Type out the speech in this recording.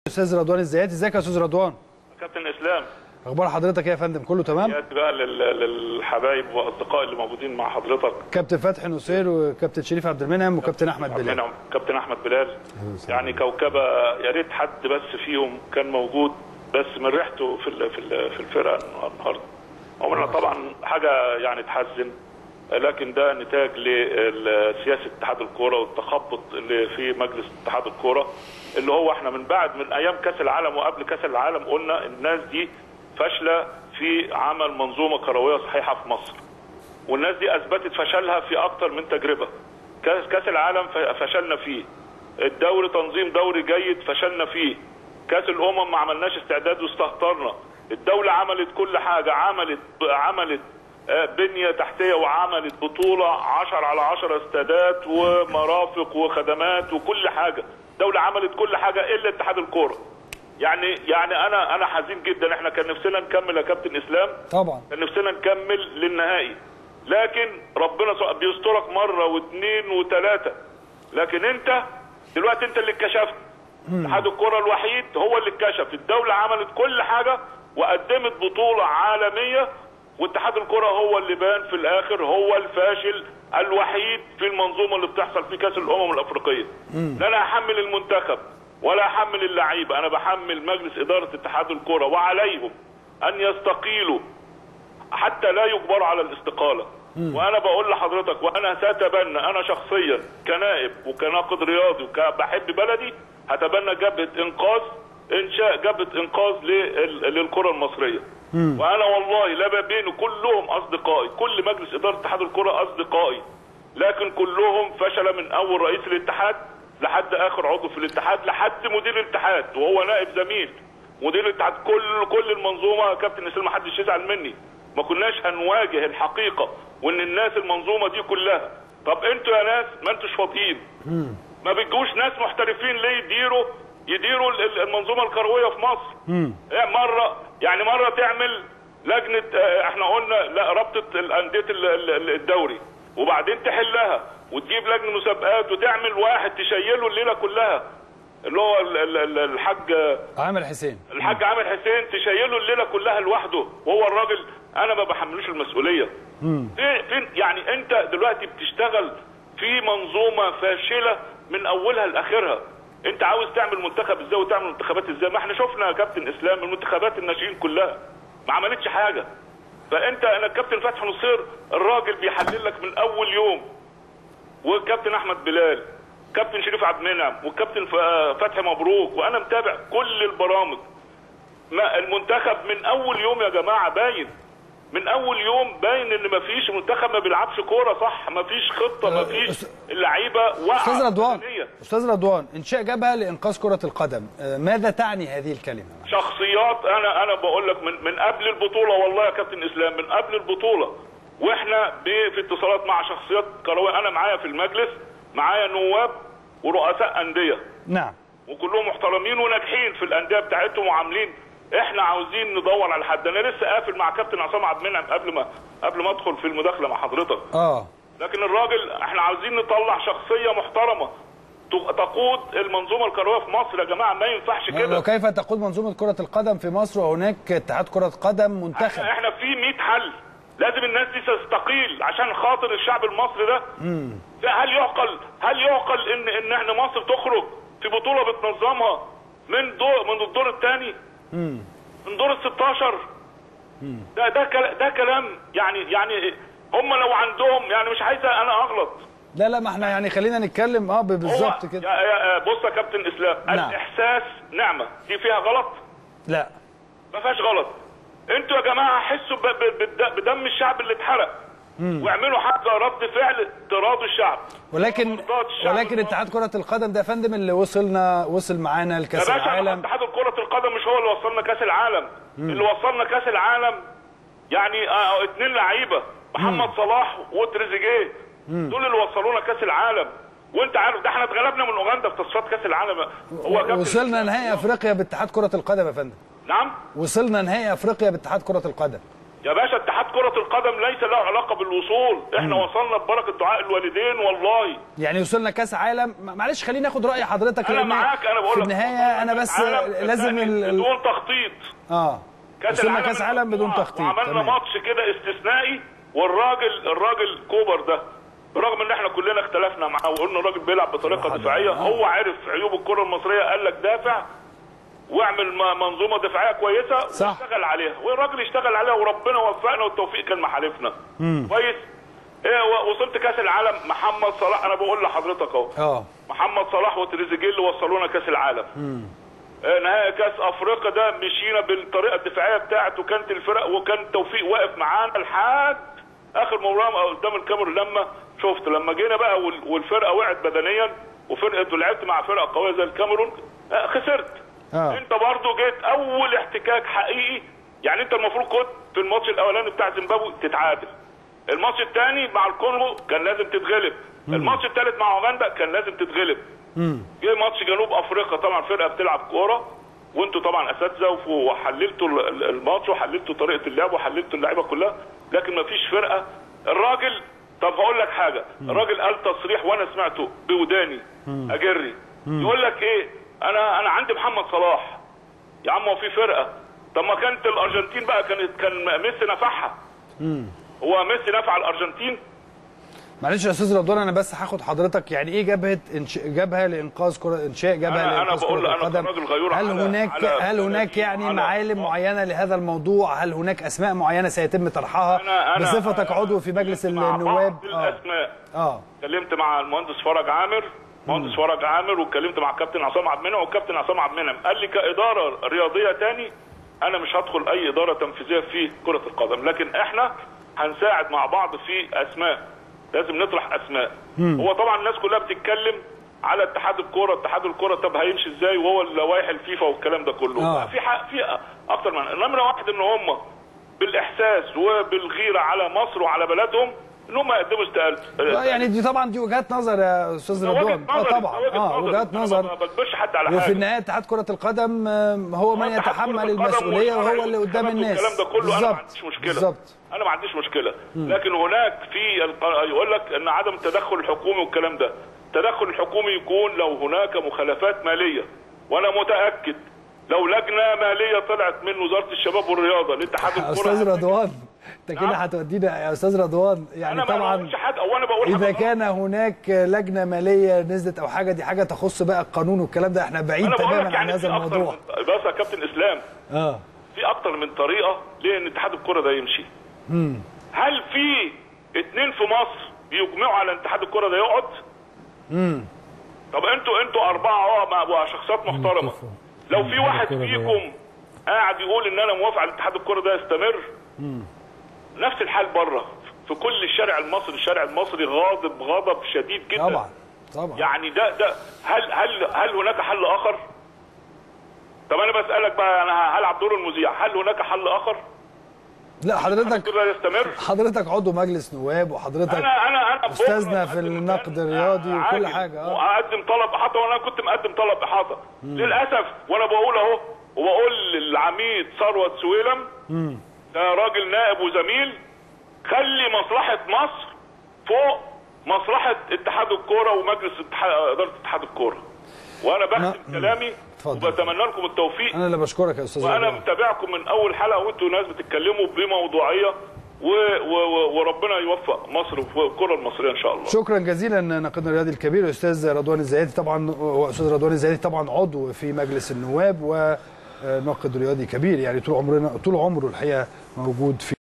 استاذ رضوان الزياتي ازيك يا استاذ رضوان كابتن اسلام اخبار حضرتك ايه يا فندم كله تمام يا بقى لل- للحبايب واصدقائي اللي موجودين مع حضرتك كابتن فتحي نصير وكابتن شريف عبد المنعم وكابتن احمد بلال منعم كابتن احمد بلال يعني كوكبه يا ريت حد بس فيهم كان موجود بس من ريحته في ال- في ال- في الفرقه النهارده عمرنا طبعا حاجه يعني تحزن لكن ده نتاج لسياسه اتحاد الكوره والتخبط اللي في مجلس اتحاد الكوره اللي هو احنا من بعد من ايام كاس العالم وقبل كاس العالم قلنا الناس دي فاشله في عمل منظومه كرويه صحيحه في مصر والناس دي اثبتت فشلها في اكتر من تجربه كاس كاس العالم ف- فشلنا فيه الدوري تنظيم دوري جيد فشلنا فيه كاس الامم ما عملناش استعداد واستهترنا الدوله عملت كل حاجه عملت عملت آه، بنيه تحتيه وعملت بطوله 10 على 10 استادات ومرافق وخدمات وكل حاجه الدوله عملت كل حاجه الا اتحاد الكوره يعني يعني انا انا حزين جدا احنا كان نفسنا نكمل يا كابتن اسلام طبعا كان نفسنا نكمل للنهائي لكن ربنا سبحانه بيسترك مره واثنين وثلاثه لكن انت دلوقتي انت اللي اتكشفت اتحاد الكره الوحيد هو اللي اتكشف الدوله عملت كل حاجه وقدمت بطوله عالميه واتحاد الكره هو اللي بان في الاخر هو الفاشل الوحيد في المنظومه اللي بتحصل في كاس الامم الافريقيه لا انا احمل المنتخب ولا احمل اللعيبه انا بحمل مجلس اداره اتحاد الكره وعليهم ان يستقيلوا حتى لا يجبروا على الاستقاله وانا بقول لحضرتك وانا ساتبنى انا شخصيا كنائب وكناقد رياضي وبحب بلدي هتبنى جبهه انقاذ انشاء جبهه انقاذ لل- للكره المصريه وانا والله لا بين كلهم اصدقائي كل مجلس اداره اتحاد الكره اصدقائي لكن كلهم فشل من اول رئيس الاتحاد لحد اخر عضو في الاتحاد لحد مدير الاتحاد وهو نائب زميل مدير الاتحاد كل كل المنظومه يا كابتن اسلام ما حدش يزعل مني ما كناش هنواجه الحقيقه وان الناس المنظومه دي كلها طب انتوا يا ناس ما انتوش فاضيين ما بتجوش ناس محترفين ليه يديروا يديروا ال- ال- المنظومه الكرويه في مصر يعني مره يعني مره تعمل لجنه آه، احنا قلنا لا رابطه الانديه ال- ال- الدوري وبعدين تحلها وتجيب لجنه مسابقات وتعمل واحد تشيله الليله كلها اللي هو ال- ال- ال- الحاج عامر حسين الحاج عامر حسين تشيله الليله كلها لوحده وهو الراجل انا ما بحملوش المسؤوليه فين فين يعني انت دلوقتي بتشتغل في منظومه فاشله من اولها لاخرها انت عاوز تعمل منتخب ازاي وتعمل منتخبات ازاي ما احنا شفنا يا كابتن اسلام المنتخبات الناشئين كلها ما عملتش حاجه فانت انا الكابتن فتحي نصير الراجل بيحلل لك من اول يوم والكابتن احمد بلال كابتن شريف عبد المنعم والكابتن ف- فتحي مبروك وانا متابع كل البرامج ما المنتخب من اول يوم يا جماعه باين من اول يوم باين ان مفيش منتخب ما بيلعبش كوره صح مفيش خطه أه، مفيش أس- اللعيبه واقعه استاذ رضوان بدنياً. استاذ رضوان انشاء جبهه لانقاذ كره القدم آه، ماذا تعني هذه الكلمه شخصيات انا انا بقول لك من من قبل البطوله والله يا كابتن اسلام من قبل البطوله واحنا ب- في اتصالات مع شخصيات كرويه انا معايا في المجلس معايا نواب ورؤساء انديه نعم وكلهم محترمين وناجحين في الانديه بتاعتهم وعاملين احنا عاوزين ندور على حد انا لسه قافل مع كابتن عصام عبد المنعم قبل ما قبل ما ادخل في المداخله مع حضرتك اه لكن الراجل احنا عاوزين نطلع شخصيه محترمه ت- تقود المنظومه الكرويه في مصر يا جماعه ما ينفعش كده وكيف تقود منظومه كره القدم في مصر وهناك اتحاد كره قدم منتخب احنا في 100 حل لازم الناس دي تستقيل عشان خاطر الشعب المصري ده هل يعقل هل يعقل ان ان احنا مصر تخرج في بطوله بتنظمها من دور من الدور الثاني من دور ال 16 ده ده كلا- ده كلام يعني يعني هم لو عندهم يعني مش عايز انا اغلط لا لا ما احنا يعني خلينا نتكلم اه هو بالظبط كده يا- يا- بص يا كابتن اسلام نعم. الاحساس نعمه دي فيها غلط لا ما فيهاش غلط انتوا يا جماعه حسوا ب- ب- بد- بدم الشعب اللي اتحرق واعملوا حتى رد فعل تراضي الشعب ولكن مرضات الشعب ولكن المصري. اتحاد كره القدم ده يا فندم اللي وصلنا وصل معانا يا لكاس باشا العالم اتحاد كرة القدم مش هو اللي وصلنا كاس العالم اللي وصلنا كاس العالم يعني اه اتنين لعيبه محمد صلاح وتريزيجيه دول اللي وصلونا كاس العالم وانت عارف ده احنا اتغلبنا من اوغندا في تصفيات كاس العالم هو كابتن وصلنا إسلام. نهائي افريقيا باتحاد كره القدم يا فندم نعم وصلنا نهائي افريقيا باتحاد كره القدم يا باشا اتحاد كره القدم ليس له علاقه بالوصول احنا وصلنا ببركه دعاء الوالدين والله يعني وصلنا كاس عالم معلش خليني اخد راي حضرتك انا لأن معاك انا بقول في لك النهايه انا بس عالم لازم ال... ال- بدون تخطيط اه وصلنا كاس عالم بدون تخطيط وعملنا تمام. ماتش كده استثنائي والراجل الراجل كوبر ده برغم ان احنا كلنا اختلفنا معاه وقلنا الراجل بيلعب بطريقه واحد- دفاعيه آه. هو عارف عيوب الكره المصريه قال لك دافع واعمل م- منظومه دفاعيه كويسه صح. واشتغل عليها والراجل اشتغل عليها وربنا وفقنا والتوفيق كان محالفنا كويس ايه و- وصلت كاس العالم محمد صلاح انا بقول لحضرتك اهو اه محمد صلاح وتريزيجيه اللي وصلونا كاس العالم آه، نهائي كاس افريقيا ده مشينا بالطريقه الدفاعيه بتاعته وكانت الفرق وكان التوفيق واقف معانا لحد اخر مباراه قدام الكاميرون لما شفت لما جينا بقى وال- والفرقه وقعت بدنيا وفرقه ولعبت مع فرقه قويه زي الكاميرون آه، خسرت آه. انت برضو جيت اول احتكاك حقيقي يعني انت المفروض كنت في الماتش الاولاني بتاع زيمبابوي تتعادل الماتش الثاني مع الكونغو كان لازم تتغلب الماتش الثالث مع اوغندا كان لازم تتغلب جه ماتش جنوب افريقيا طبعا فرقه بتلعب كوره وانتوا طبعا اساتذه وف- وحللتوا ال- ال- الماتش وحللتوا طريقه اللعب وحللتوا اللعيبه كلها لكن ما فيش فرقه الراجل طب هقول لك حاجه الراجل قال تصريح وانا سمعته بوداني اجري يقول لك ايه انا انا عندي محمد صلاح يا عم هو في فرقه طب ما كانت الارجنتين بقى كانت كان ميسي نفعها هو ميسي نفع الارجنتين معلش يا استاذ رضوان انا بس هاخد حضرتك يعني ايه جبهه إنش... جبهه لانقاذ كره انشاء جبهه أنا- أنا لانقاذ بقول كره أنا القدم كراجل غيور هل على- هناك على هل هناك بلدي يعني وعلى- معالم معينه لهذا الموضوع هل هناك اسماء معينه سيتم طرحها أنا- أنا- بصفتك أنا عضو في مجلس مع بعض النواب اه الاسماء اه اتكلمت مع المهندس فرج عامر مهندس فرج عامر واتكلمت مع الكابتن عصام عبد المنعم والكابتن عصام عبد المنعم قال لي كاداره رياضيه تاني انا مش هدخل اي اداره تنفيذيه في كره القدم لكن احنا هنساعد مع بعض في اسماء لازم نطرح اسماء هو طبعا الناس كلها بتتكلم على اتحاد الكوره اتحاد الكوره طب هيمشي ازاي وهو لوائح الفيفا والكلام ده كله آه. في حق في اكتر من نمره واحد ان هم بالاحساس وبالغيره على مصر وعلى بلدهم ان هم يقدموا استقالة آه، يعني دي طبعا دي وجهات نظر يا استاذ ده وجهة رضوان اه نظري، طبعا ده وجهة اه نظري. وجهات أنا نظر ما بجبرش حد على وفي حاجه النهايه اتحاد كره القدم آه، هو من اتحاد كرة يتحمل القدم المسؤوليه والشرع وهو اللي قدام والكلام الناس والكلام ده كله انا ما بالظبط عنديش مشكله بالظبط انا ما عنديش مشكله لكن هناك في الق- يقول لك ان عدم التدخل الحكومي والكلام ده التدخل الحكومي يكون لو هناك مخالفات ماليه وانا متاكد لو لجنه ماليه طلعت من وزاره الشباب والرياضه لاتحاد الكره استاذ رضوان انت كده نعم. هتودينا يا استاذ رضوان يعني انا ما طبعا بقولش حاجه او انا بقول اذا حاجة كان هناك لجنه ماليه نزلت او حاجه دي حاجه تخص بقى القانون والكلام ده احنا بعيد انا بقول لك تماما عن يعني هذا في أكتر الموضوع من- بس يا كابتن اسلام اه في اكتر من طريقه ليه ان اتحاد الكره ده يمشي هل في اتنين في مصر بيجمعوا على ان اتحاد الكره ده يقعد طب انتوا انتوا اربعه اه مع- وشخصيات محترمه لو في واحد الكرة ده فيكم قاعد يقول ان انا موافق على اتحاد الكره ده يستمر نفس الحال بره في كل الشارع المصري الشارع المصري غاضب غضب شديد جدا طبعا طبعا يعني ده ده هل هل هل هناك حل اخر؟ طب انا بسالك بقى انا هلعب دور المذيع هل هناك حل اخر؟ لا حضرتك كده يستمر؟ حضرتك عضو مجلس نواب وحضرتك انا انا انا أستاذنا بكرة في أقدم النقد كان الرياضي وكل عاجل حاجة، آه. واقدم طلب احاطه وانا كنت مقدم طلب احاطه للاسف وانا بقول اهو وبقول للعميد ثروت سويلم ده راجل نائب وزميل خلي مصلحه مصر فوق مصلحه اتحاد الكوره ومجلس اتحاد اداره اتحاد الكوره وانا بختم نعم. كلامي اتفضل. وبتمنى لكم التوفيق انا اللي بشكرك يا استاذ وانا رضوان متابعكم من اول حلقه وانتوا ناس بتتكلموا بموضوعيه و... و... و... وربنا يوفق مصر والكره المصريه ان شاء الله شكرا جزيلا ناقدنا الرياضي الكبير الاستاذ رضوان الزيادي طبعا واستاذ رضوان الزيادي طبعا عضو في مجلس النواب وناقد رياضي كبير يعني طول عمرنا طول عمره الحقيقه موجود في